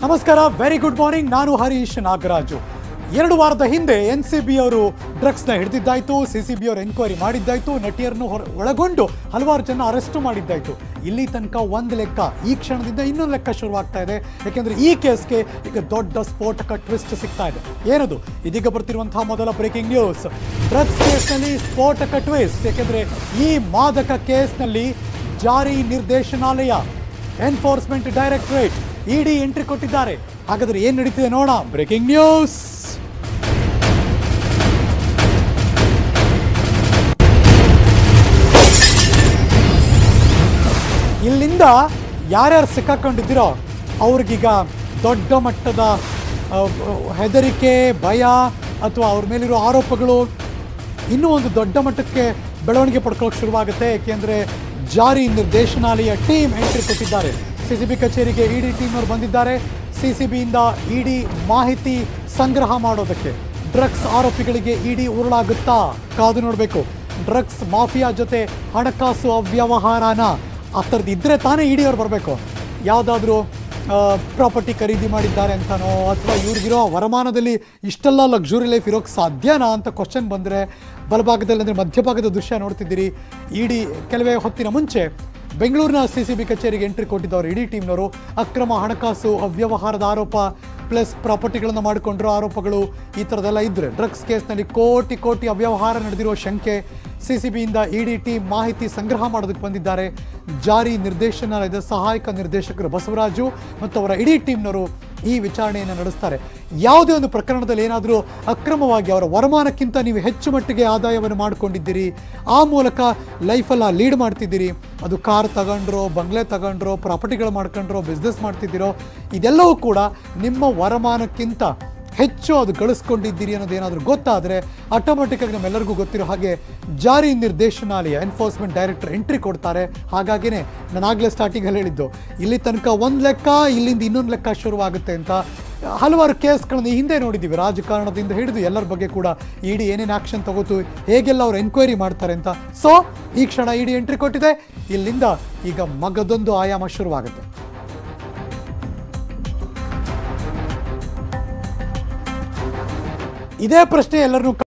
ನಮಸ್ಕಾರ very good morning ನಾನು ಹರೀಶ್ ನಾಗರಾಜು ಎರಡು ವಾರದ ಹಿಂದೆ ಎನ್ ಸಿ ಬಿ ಅವರು ಡ್ರಗ್ಸ್ನ ಹಿಡಿದಿದ್ದಾಯ್ತು ಸಿ ಸಿ ಬಿ ಅವರು ಎನ್ಕ್ವೈರಿ ಮಾಡಿದ್ದಾಯ್ತು ನಟಿಯರನ್ನು ಹೊರ ಒಳಗೊಂಡು ಹಲವಾರು ಜನ ಅರೆಸ್ಟ್ ಮಾಡಿದ್ದಾಯ್ತು ಇಲ್ಲಿ ತನಕ ಒಂದು ಲೆಕ್ಕ ಈ ಕ್ಷಣದಿಂದ ಇನ್ನೊಂದು ಲೆಕ್ಕ ಶುರುವಾಗ್ತಾ ಇದೆ ಯಾಕೆಂದ್ರೆ ಈ ಕೇಸ್ಗೆ ಈಗ ದೊಡ್ಡ ಸ್ಫೋಟಕ ಟ್ವಿಸ್ಟ್ ಸಿಗ್ತಾ ಇದೆ ಏನದು ಇದೀಗ ಬರ್ತಿರುವಂತಹ ಮೊದಲ ಬ್ರೇಕಿಂಗ್ ನ್ಯೂಸ್ ಡ್ರಗ್ಸ್ ಕೇಸ್ನಲ್ಲಿ ಸ್ಫೋಟಕ ಟ್ವಿಸ್ಟ್ ಯಾಕೆಂದ್ರೆ ಈ ಮಾದಕ ಕೇಸ್ನಲ್ಲಿ ಜಾರಿ ನಿರ್ದೇಶನಾಲಯ ಎನ್ಫೋರ್ಸ್ಮೆಂಟ್ ಡೈರೆಕ್ಟರೇಟ್ ಇಡಿ ಎಂಟ್ರಿ ಕೊಟ್ಟಿದ್ದಾರೆ ಹಾಗಾದ್ರೆ ಏನ್ ನಡೀತಿದೆ ನೋಡೋಣ ಬ್ರೇಕಿಂಗ್ ನ್ಯೂಸ್ ಇಲ್ಲಿಂದ ಯಾರ್ಯಾರು ಸಿಕ್ಕಾಕೊಂಡಿದ್ದೀರೋ ಅವ್ರಿಗೀಗ ದೊಡ್ಡ ಮಟ್ಟದ ಆ, ಹೆದರಿಕೆ ಭಯ ಅಥವಾ ಅವ್ರ ಮೇಲಿರೋ ಆರೋಪಗಳು ಇನ್ನೂ ಒಂದು ದೊಡ್ಡ ಮಟ್ಟಕ್ಕೆ ಬೆಳವಣಿಗೆ ಪಡ್ಕೊಳ್ಳೋಕೆ ಶುರುವಾಗುತ್ತೆ ಏಕೆಂದರೆ ಜಾರಿ ನಿರ್ದೇಶನಾಲಯ ಟೀಮ್ ಎಂಟ್ರಿ ಕೊಟ್ಟಿದ್ದಾರೆ ಸಿ ಸಿ ಬಿ ಕಚೇರಿಗೆ ಇಡಿ ಟೀಮ್ನವ್ರು ಬಂದಿದ್ದಾರೆ ಸಿ ಸಿ ಬಿಯಿಂದ ಇಡಿ ಮಾಹಿತಿ ಸಂಗ್ರಹ ಮಾಡೋದಕ್ಕೆ ಡ್ರಗ್ಸ್ ಆರೋಪಿಗಳಿಗೆ ಇಡಿ ಉರುಳಾಗುತ್ತಾ ಕಾದು ನೋಡಬೇಕು ಡ್ರಗ್ಸ್ ಮಾಫಿಯಾ ಜೊತೆ ಹಣಕಾಸು ಅವ್ಯವಹಾರನ ಆ ಥರದ್ದು ಇದ್ದರೆ ತಾನೇ ಇಡಿ ಅವ್ರು ಬರಬೇಕು ಯಾವುದಾದ್ರೂ ಪ್ರಾಪರ್ಟಿ ಖರೀದಿ ಮಾಡಿದ್ದಾರೆ ಅಂತನೋ ಅಥವಾ ಇವ್ರಿಗಿರೋ ವರಮಾನದಲ್ಲಿ ಇಷ್ಟೆಲ್ಲ ಲಕ್ಸುರಿ ಲೈಫ್ ಇರೋಕ್ಕೆ ಸಾಧ್ಯನಾ ಅಂತ ಕ್ವಶನ್ ಬಂದರೆ ಬಲಭಾಗದಲ್ಲಿ ಅಂದರೆ ಮಧ್ಯಭಾಗದ ದೃಶ್ಯ ನೋಡ್ತಿದ್ದೀರಿ ಇಡಿ ಕೆಲವೇ ಹೊತ್ತಿನ ಮುಂಚೆ ಬೆಂಗಳೂರಿನ ಸಿ ಸಿ ಬಿ ಕಚೇರಿಗೆ ಎಂಟ್ರಿ ಕೊಟ್ಟಿದ್ದವರು ಇಡೀ ಟೀಮ್ನವರು ಅಕ್ರಮ ಹಣಕಾಸು ಅವ್ಯವಹಾರದ ಆರೋಪ ಪ್ಲಸ್ ಪ್ರಾಪರ್ಟಿಗಳನ್ನು ಮಾಡಿಕೊಂಡಿರೋ ಆರೋಪಗಳು ಈ ಥರದ್ದೆಲ್ಲ ಇದ್ದರೆ ಡ್ರಗ್ಸ್ ಕೇಸ್ನಲ್ಲಿ ಕೋಟಿ ಕೋಟಿ ಅವ್ಯವಹಾರ ನಡೆದಿರೋ ಶಂಕೆ ಸಿ ಸಿ ಬಿಯಿಂದ ಇಡಿ ಟೀಮ್ ಮಾಹಿತಿ ಸಂಗ್ರಹ ಮಾಡೋದಕ್ಕೆ ಬಂದಿದ್ದಾರೆ ಜಾರಿ ನಿರ್ದೇಶನಾಲಯದ ಸಹಾಯಕ ನಿರ್ದೇಶಕರು ಬಸವರಾಜು ಮತ್ತು ಅವರ ಇಡೀ ಟೀಮ್ನವರು ಈ ವಿಚಾರಣೆಯನ್ನು ನಡೆಸ್ತಾರೆ ಯಾವುದೇ ಒಂದು ಪ್ರಕರಣದಲ್ಲಿ ಏನಾದರೂ ಅಕ್ರಮವಾಗಿ ಅವರ ವರಮಾನಕ್ಕಿಂತ ನೀವು ಹೆಚ್ಚು ಮಟ್ಟಿಗೆ ಆದಾಯವನ್ನು ಮಾಡಿಕೊಂಡಿದ್ದೀರಿ ಆ ಮೂಲಕ ಲೈಫೆಲ್ಲ ಲೀಡ್ ಮಾಡ್ತಿದ್ದೀರಿ ಅದು ಕಾರ್ ತಗೊಂಡ್ರೋ ಬಂಗ್ಲೆ ತಗೊಂಡ್ರೋ ಪ್ರಾಪರ್ಟಿಗಳು ಮಾಡ್ಕೊಂಡ್ರೋ ಬಿಸ್ನೆಸ್ ಮಾಡ್ತಿದ್ದೀರೋ ಇದೆಲ್ಲವೂ ಕೂಡ ನಿಮ್ಮ ವರಮಾನಕ್ಕಿಂತ ಹೆಚ್ಚು ಅದು ಗಳಿಸ್ಕೊಂಡಿದ್ದೀರಿ ಅನ್ನೋದೇನಾದರೂ ಗೊತ್ತಾದರೆ ಆಟೋಮೆಟಿಕ್ಕಾಗಿ ನಮ್ಮೆಲ್ಲರಿಗೂ ಗೊತ್ತಿರೋ ಹಾಗೆ ಜಾರಿ ನಿರ್ದೇಶನಾಲಯ ಎನ್ಫೋರ್ಸ್ಮೆಂಟ್ ಡೈರೆಕ್ಟರ್ ಎಂಟ್ರಿ ಕೊಡ್ತಾರೆ ಹಾಗಾಗಿನೇ ನಾನು ಆಗಲೇ ಸ್ಟಾರ್ಟಿಂಗಲ್ಲಿ ಹೇಳಿದ್ದು ಇಲ್ಲಿ ತನಕ ಒಂದು ಲೆಕ್ಕ ಇಲ್ಲಿಂದ ಇನ್ನೊಂದು ಲೆಕ್ಕ ಶುರುವಾಗುತ್ತೆ ಅಂತ ಹಲವಾರು ಕೇಸ್ಗಳನ್ನು ಈ ಹಿಂದೆ ನೋಡಿದ್ದೀವಿ ರಾಜಕಾರಣದಿಂದ ಹಿಡಿದು ಎಲ್ಲರ ಬಗ್ಗೆ ಕೂಡ ಇಡಿ ಏನೇನು ಆ್ಯಕ್ಷನ್ ತಗೋತು ಹೇಗೆಲ್ಲ ಅವ್ರು ಎನ್ಕ್ವೈರಿ ಮಾಡ್ತಾರೆ ಅಂತ ಸೊ ಈ ಕ್ಷಣ ಇಡಿ ಎಂಟ್ರಿ ಕೊಟ್ಟಿದೆ ಇಲ್ಲಿಂದ ಈಗ ಮಗದೊಂದು ಆಯಾಮ ಶುರುವಾಗುತ್ತೆ ಇದೇ ಪ್ರಶ್ನೆ ಎಲ್ಲರನ್ನೂ